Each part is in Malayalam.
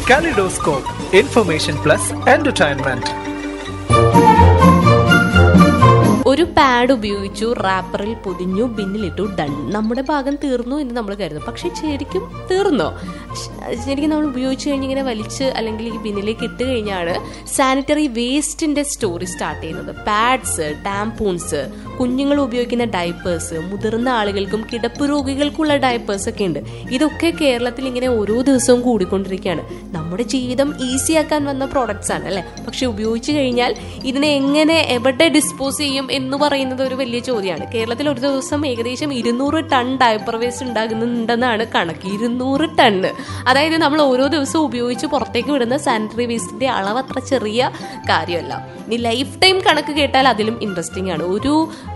Kaleidoscope, information plus entertainment. ഒരു പാഡ് ഉപയോഗിച്ചു റാപ്പറിൽ പൊതിഞ്ഞു ബിന്നിലിട്ടു ഡൺ നമ്മുടെ ഭാഗം തീർന്നു എന്ന് നമ്മൾ കരുതും പക്ഷെ ശരിക്കും തീർന്നോ ശ- ശരിക്കും നമ്മൾ ഉപയോഗിച്ച് കഴിഞ്ഞ് ഇങ്ങനെ വലിച്ച് അല്ലെങ്കിൽ ഈ ബിന്നിലേക്ക് ഇട്ട് കഴിഞ്ഞാണ് സാനിറ്ററി വേസ്റ്റിന്റെ സ്റ്റോറി സ്റ്റാർട്ട് ചെയ്യുന്നത് പാഡ്സ് ടാംപൂൺസ് കുഞ്ഞുങ്ങൾ ഉപയോഗിക്കുന്ന ഡൈപ്പേഴ്സ് മുതിർന്ന ആളുകൾക്കും കിടപ്പ് രോഗികൾക്കുള്ള ഡൈപ്പേഴ്സ് ഒക്കെ ഉണ്ട് ഇതൊക്കെ കേരളത്തിൽ ഇങ്ങനെ ഓരോ ദിവസവും കൂടിക്കൊണ്ടിരിക്കുകയാണ് നമ്മുടെ ജീവിതം ഈസിയാക്കാൻ വന്ന പ്രോഡക്ട്സ് ആണ് അല്ലെ പക്ഷെ ഉപയോഗിച്ച് കഴിഞ്ഞാൽ ഇതിനെ എങ്ങനെ എവിടെ ഡിസ്പോസ് ചെയ്യും എന്ന് പറയുന്നത് ഒരു വലിയ ചോദ്യമാണ് കേരളത്തിൽ ഒരു ദിവസം ഏകദേശം ഇരുന്നൂറ് ടൺ ഡയപ്പർ വേസ്റ്റ് ഉണ്ടാകുന്നുണ്ടെന്നാണ് കണക്ക് ഇരുന്നൂറ് ടണ്ണ് അതായത് നമ്മൾ ഓരോ ദിവസവും ഉപയോഗിച്ച് പുറത്തേക്ക് വിടുന്ന സാനിറ്ററി വേസ്റ്റിന്റെ അളവ് അത്ര ചെറിയ കാര്യമല്ല ഇനി ലൈഫ് ടൈം കണക്ക് കേട്ടാൽ അതിലും ഇൻട്രസ്റ്റിംഗ് ആണ് ഒരു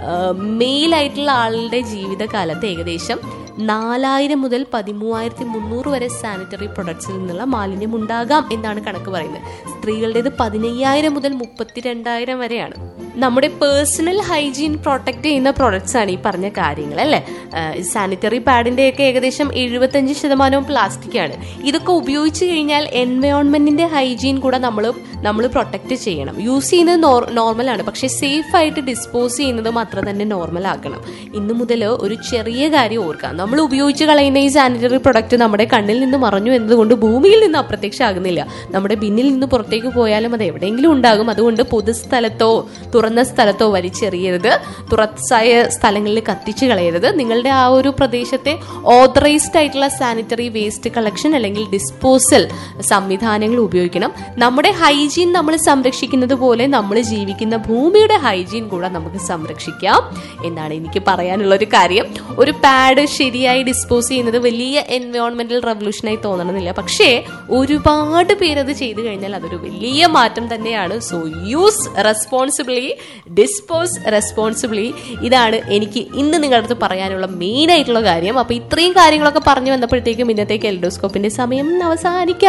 മെയിൽ ആയിട്ടുള്ള ആളുടെ ജീവിതകാലത്ത് ഏകദേശം നാലായിരം മുതൽ പതിമൂവായിരത്തി മുന്നൂറ് വരെ സാനിറ്ററി പ്രൊഡക്ട്സിൽ നിന്നുള്ള മാലിന്യം ഉണ്ടാകാം എന്നാണ് കണക്ക് പറയുന്നത് സ്ത്രീകളുടേത് പതിനയ്യായിരം മുതൽ മുപ്പത്തിരണ്ടായിരം വരെയാണ് നമ്മുടെ പേഴ്സണൽ ഹൈജീൻ പ്രൊട്ടക്ട് ചെയ്യുന്ന പ്രൊഡക്ട്സ് ആണ് ഈ പറഞ്ഞ കാര്യങ്ങൾ അല്ലേ സാനിറ്ററി പാഡിന്റെ ഒക്കെ ഏകദേശം എഴുപത്തഞ്ച് ശതമാനവും പ്ലാസ്റ്റിക് ആണ് ഇതൊക്കെ ഉപയോഗിച്ച് കഴിഞ്ഞാൽ എൻവയോൺമെന്റിന്റെ ഹൈജീൻ കൂടെ നമ്മൾ നമ്മൾ പ്രൊട്ടക്ട് ചെയ്യണം യൂസ് ചെയ്യുന്നത് നോർമൽ ആണ് പക്ഷെ സേഫ് ആയിട്ട് ഡിസ്പോസ് ചെയ്യുന്നതും അത്ര തന്നെ നോർമൽ ആക്കണം ഇന്നു മുതൽ ഒരു ചെറിയ കാര്യം ഓർക്കാം നമ്മൾ ഉപയോഗിച്ച് കളയുന്ന ഈ സാനിറ്ററി പ്രൊഡക്റ്റ് നമ്മുടെ കണ്ണിൽ നിന്ന് മറഞ്ഞു എന്നതുകൊണ്ട് ഭൂമിയിൽ നിന്ന് അപ്രത്യക്ഷമാകുന്നില്ല നമ്മുടെ ബിന്നിൽ നിന്ന് പുറത്തേക്ക് പോയാലും അത് എവിടെയെങ്കിലും ഉണ്ടാകും അതുകൊണ്ട് പൊതുസ്ഥലത്തോ തുറന്ന സ്ഥലത്തോ വലിച്ചെറിയരുത് തുറസായ സ്ഥലങ്ങളിൽ കത്തിച്ചു കളയരുത് നിങ്ങളുടെ ആ ഒരു പ്രദേശത്തെ ഓതറൈസ്ഡ് ആയിട്ടുള്ള സാനിറ്ററി വേസ്റ്റ് കളക്ഷൻ അല്ലെങ്കിൽ ഡിസ്പോസൽ സംവിധാനങ്ങൾ ഉപയോഗിക്കണം നമ്മുടെ ഹൈജീൻ നമ്മൾ സംരക്ഷിക്കുന്നത് പോലെ നമ്മൾ ജീവിക്കുന്ന ഭൂമിയുടെ ഹൈജീൻ കൂടെ നമുക്ക് സംരക്ഷിക്കാം എന്നാണ് എനിക്ക് പറയാനുള്ള ഒരു കാര്യം ഒരു പാഡ് ശരിയായി ഡിസ്പോസ് ചെയ്യുന്നത് വലിയ എൻവയോൺമെന്റൽ റെവല്യൂഷനായി തോന്നണമെന്നില്ല പക്ഷേ ഒരുപാട് പേരത് ചെയ്തു കഴിഞ്ഞാൽ അതൊരു വലിയ മാറ്റം തന്നെയാണ് so use responsibly dispose responsibly ഇതാണ് എനിക്ക് ഇന്ന് നിങ്ങളുടെ അടുത്ത് പറയാനുള്ള മെയിൻ ആയിട്ടുള്ള കാര്യം അപ്പൊ ഇത്രയും കാര്യങ്ങളൊക്കെ പറഞ്ഞു വന്നപ്പോഴത്തേക്കും ഇന്നത്തേക്ക് എൽഡോസ്കോപ്പിന്റെ സമയം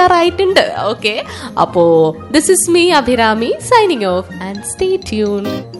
അവസാനിക്കാറായിട്ടുണ്ട് ഓക്കെ അപ്പോ this is me Abhirami signing off and stay tune